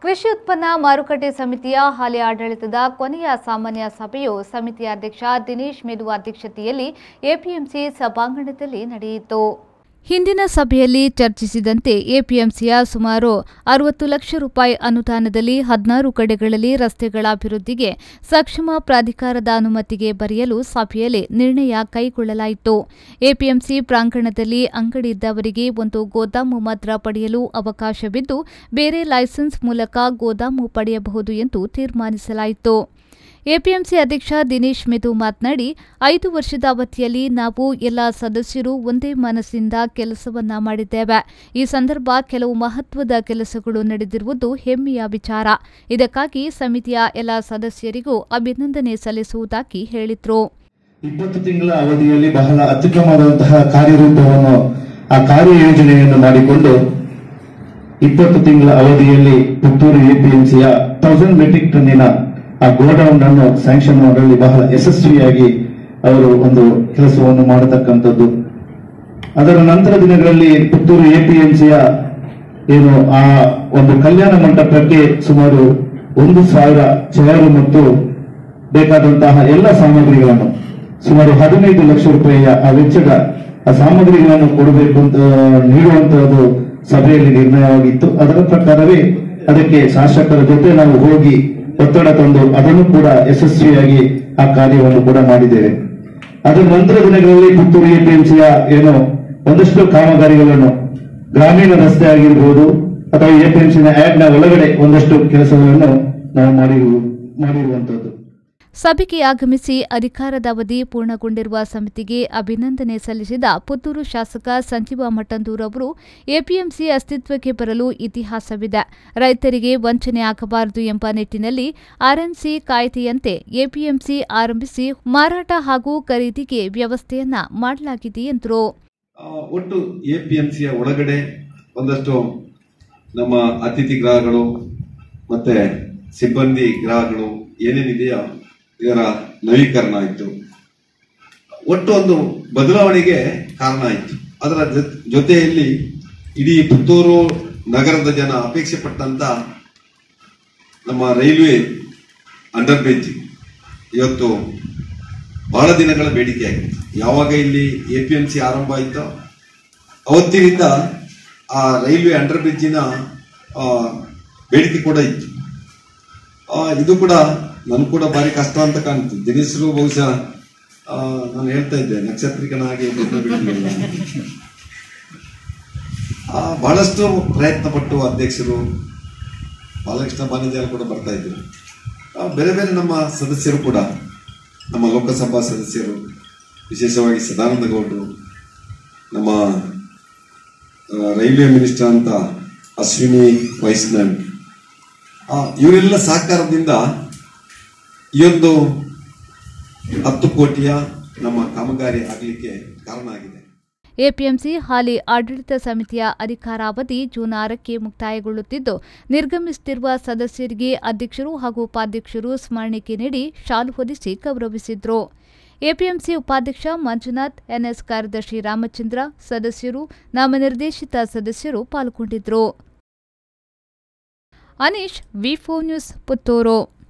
ಕೃಷಿ ಉತ್ಪನ್ನ ಮಾರುಕಟ್ಟೆ ಸಮಿತಿಯ ಹಾಲಿ ಆಡಳಿತದ ಕೊನೆಯ ಸಾಮಾನ್ಯ ಸಭೆಯು ಸಮಿತಿಯ ಅಧ್ಯಕ್ಷ ದಿನೇಶ್ ಮೆದು ಅಧ್ಯಕ್ಷತೆಯಲ್ಲಿ ಎಪಿಎಂಸಿ ಸಭಾಂಗಣದಲ್ಲಿ ನಡೆಯಿತು ಹಿಂದಿನ ಸಭೆಯಲ್ಲಿ ಚರ್ಚಿಸಿದಂತೆ ಎಪಿಎಂಸಿಯ ಸುಮಾರು ಅರವತ್ತು ಲಕ್ಷ ರೂಪಾಯಿ ಅನುದಾನದಲ್ಲಿ ಹದಿನಾರು ಕಡೆಗಳಲ್ಲಿ ರಸ್ತೆಗಳ ಅಭಿವೃದ್ಧಿಗೆ ಸಕ್ಷಮ ಪ್ರಾಧಿಕಾರದ ಅನುಮತಿಗೆ ಬರೆಯಲು ಸಭೆಯಲ್ಲಿ ನಿರ್ಣಯ ಕೈಗೊಳ್ಳಲಾಯಿತು ಎಪಿಎಂಸಿ ಪ್ರಾಂಗಣದಲ್ಲಿ ಅಂಗಡಿ ಇದ್ದವರಿಗೆ ಒಂದು ಗೋದಾಮು ಮಾತ್ರ ಪಡೆಯಲು ಅವಕಾಶವಿದ್ದು ಬೇರೆ ಲೈಸೆನ್ಸ್ ಮೂಲಕ ಗೋದಾಮು ಪಡೆಯಬಹುದು ಎಂದು ತೀರ್ಮಾನಿಸಲಾಯಿತು ಎಪಿಎಂಸಿ ಅಧ್ಯಕ್ಷ ದಿನೇಶ್ ಮೆದು ಮಾತನಾಡಿ ಐದು ವರ್ಷದ ಅವಧಿಯಲ್ಲಿ ನಾವು ಎಲ್ಲ ಸದಸ್ಯರು ಒಂದೇ ಮನಸ್ಸಿಂದ ಕೆಲಸವನ್ನ ಮಾಡಿದ್ದೇವೆ ಈ ಸಂದರ್ಭ ಕೆಲವು ಮಹತ್ವದ ಕೆಲಸಗಳು ನಡೆದಿರುವುದು ಹೆಮ್ಮೆಯ ವಿಚಾರ ಇದಕ್ಕಾಗಿ ಸಮಿತಿಯ ಎಲ್ಲ ಸದಸ್ಯರಿಗೂ ಅಭಿನಂದನೆ ಸಲ್ಲಿಸುವುದಾಗಿ ಹೇಳಿದ್ರು ಇಪ್ಪತ್ತು ತಿಂಗಳ ಅವಧಿಯಲ್ಲಿ ಬಹಳ ಅತ್ಯುತ್ತಮವಾದಂತಹ ಕಾರ್ಯರೂಪವನ್ನು ಆ ಕಾರ್ಯಯೋಜನೆಯನ್ನು ಮಾಡಿಕೊಂಡು ಇಪ್ಪತ್ತು ತಿಂಗಳ ಅವಧಿಯಲ್ಲಿ ಪುತ್ತೂರು ಎಪಿಎಂಸಿಯ ತೌಸಂಡ್ ಮೆಟ್ರಿಕ್ ಟನ್ನಿನ ಆ ಗೋಡೌನ್ ಅನ್ನು ಸ್ಯಾಂಕ್ಷನ್ ಮಾಡಲು ಬಹಳ ಯಶಸ್ವಿಯಾಗಿ ಅವರು ಒಂದು ಕೆಲಸವನ್ನು ಮಾಡತಕ್ಕಂಥದ್ದು ಅದರ ನಂತರ ದಿನಗಳಲ್ಲಿ ಪುತ್ತೂರು ಎಪಿಎಂಸಿಯ ಏನು ಆ ಒಂದು ಕಲ್ಯಾಣ ಮಂಟಪಕ್ಕೆ ಸುಮಾರು ಒಂದು ಸಾವಿರ ಚೇರು ಮತ್ತು ಬೇಕಾದಂತಹ ಎಲ್ಲ ಸಾಮಗ್ರಿಗಳನ್ನು ಸುಮಾರು ಹದಿನೈದು ಲಕ್ಷ ರೂಪಾಯಿಯ ಆ ವೆಚ್ಚದ ಆ ಸಾಮಗ್ರಿಗಳನ್ನು ಕೊಡಬೇಕು ಅಂತ ನೀಡುವಂತಹದ್ದು ಸಭೆಯಲ್ಲಿ ನಿರ್ಣಯವಾಗಿತ್ತು ಅದರ ಪ್ರಕಾರವೇ ಅದಕ್ಕೆ ಶಾಸಕರ ಜೊತೆ ನಾವು ಹೋಗಿ ಒತ್ತಡ ತಂದು ಅದನ್ನು ಕೂಡ ಯಶಸ್ವಿಯಾಗಿ ಆ ಕಾರ್ಯವನ್ನು ಕೂಡ ಮಾಡಿದ್ದೇವೆ ಅದರ ನಂತರ ದಿನಗಳಲ್ಲಿ ಪುತ್ತೂರು ಎಪಿಎಂಸಿಯ ಏನು ಒಂದಷ್ಟು ಕಾಮಗಾರಿಗಳನ್ನು ಗ್ರಾಮೀಣ ರಸ್ತೆ ಆಗಿರ್ಬೋದು ಅಥವಾ ಎಪಿಎಂಸಿನ ನ ಒಳಗಡೆ ಒಂದಷ್ಟು ಕೆಲಸಗಳನ್ನು ನಾವು ಮಾಡಿರು ಮಾಡಿರುವಂತದ್ದು ಸಭೆಗೆ ಆಗಮಿಸಿ ಅಧಿಕಾರದ ಅವಧಿ ಪೂರ್ಣಗೊಂಡಿರುವ ಸಮಿತಿಗೆ ಅಭಿನಂದನೆ ಸಲ್ಲಿಸಿದ ಪುತ್ತೂರು ಶಾಸಕ ಸಂಜೀವ ಮಠಂದೂರ್ ಅವರು ಎಪಿಎಂಸಿ ಅಸ್ತಿತ್ವಕ್ಕೆ ಬರಲು ಇತಿಹಾಸವಿದೆ ರೈತರಿಗೆ ವಂಚನೆ ಆಗಬಾರದು ಎಂಬ ನಿಟ್ಟಿನಲ್ಲಿ ಆರ್ಎನ್ಸಿ ಕಾಯ್ದೆಯಂತೆ ಎಪಿಎಂಸಿ ಆರಂಭಿಸಿ ಮಾರಾಟ ಹಾಗೂ ಖರೀದಿಗೆ ವ್ಯವಸ್ಥೆಯನ್ನ ಮಾಡಲಾಗಿದೆ ಎಂದರು ಆ, ಒಟ್ಟು ಎಪಿಎಂಸಿಯ ಒಳಗಡೆ ಒಂದಷ್ಟು ನಮ್ಮ ಅತಿಥಿ ಗ್ರಹಗಳು ಮತ್ತೆ ಸಿಬ್ಬಂದಿ ಗ್ರಹಗಳು ಏನೇನಿದೆಯೋ ಇದರ ನವೀಕರಣ ಆಯಿತು ಒಟ್ಟು ಒಂದು ಬದಲಾವಣೆಗೆ ಕಾರಣ ಆಯಿತು ಅದರ ಜೊ- ಜೊತೆಯಲ್ಲಿ ಇಡೀ ಪುತ್ತೂರು ನಗರದ ಜನ ಅಪೇಕ್ಷೆ ಪಟ್ಟಂತ ನಮ್ಮ ರೈಲ್ವೆ ಅಂಡರ್ ಬ್ರಿಡ್ಜ್ ಇವತ್ತು ಬಹಳ ದಿನಗಳ ಬೇಡಿಕೆ ಆಗಿತ್ತು ಯಾವಾಗ ಇಲ್ಲಿ ಎ ಪಿ ಎಂ ಸಿ ಆರಂಭ ಆಯಿತೋ ಅವತ್ತಿನಿಂದ ಆ ರೈಲ್ವೆ ಅಂಡರ್ ಬ್ರಿಡ್ಜಿನ ಆ, ಬೇಡಿಕೆ ಕೂಡ ಇತ್ತು ಆ, ಇದು ಕೂಡ ನನ್ ಕೂಡ ಭಾರಿ ಕಷ್ಟ ಅಂತ ಕಾಣ್ತು ದಿನೇಶರು ಬಹುಶಃ ಆ, ನಾನು ಹೇಳ್ತಾ ಇದ್ದೆ ನಕ್ಷತ್ರಿಕನಾಗಿ ಬೆನ್ನು ಬಿಡಲಿಲ್ಲ ಆ, ಬಹಳಷ್ಟು ಪ್ರಯತ್ನ ಪಟ್ಟು ಅಧ್ಯಕ್ಷರು ಬಾಲಕೃಷ್ಣ ಬಾನಿಜಾಲ್ ಕೂಡ ಬರ್ತಾ ಇದ್ರು ಆ, ಬೇರೆ ಬೇರೆ ನಮ್ಮ ಸದಸ್ಯರು ಕೂಡ ನಮ್ಮ ಲೋಕಸಭಾ ಸದಸ್ಯರು ವಿಶೇಷವಾಗಿ ಸದಾನಂದ ಗೌಡರು ನಮ್ಮ ಆ, ರೈಲ್ವೆ ಮಿನಿಸ್ಟರ್ ಅಂತ ಅಶ್ವಿನಿ ವೈಷ್ಣವ್ ಆ, ಇವರೆಲ್ಲ ಸಹಕಾರದಿಂದ ಈ ಒಂದು ಹತ್ತು ಕೋಟಿಯ ನಮ್ಮ ಕಾಮಗಾರಿ ಆಗಲಿಕ್ಕೆ ಕಾರಣ ಆಗಿದೆ ಎಪಿಎಂಸಿ ಹಾಲಿ ಆಡಳಿತ ಸಮಿತಿಯ ಅಧಿಕಾರಾವಧಿ ಜೂನ್ ಆರಕ್ಕೆ ಮುಕ್ತಾಯಗೊಳ್ಳುತ್ತಿದ್ದು ನಿರ್ಗಮಿಸುತ್ತಿರುವ ಸದಸ್ಯರಿಗೆ ಅಧ್ಯಕ್ಷರು ಹಾಗೂ ಉಪಾಧ್ಯಕ್ಷರು ಸ್ಮರಣಿಕೆ ನೀಡಿ ಶಾಲು ಹೊದಿಸಿ ಗೌರವಿಸಿದ್ರು ಎಪಿಎಂಸಿ ಉಪಾಧ್ಯಕ್ಷ ಮಂಜುನಾಥ್ ಎನ್ಎಸ್ ಕಾರ್ಯದರ್ಶಿ ರಾಮಚಂದ್ರ ಸದಸ್ಯರು ನಾಮನಿರ್ದೇಶಿತ ಸದಸ್ಯರು ಪಾಲ್ಗೊಂಡಿದ್ರು ಅನೀಶ್ ವಿ ನ್ಯೂಸ್ ಪುತ್ತೂರು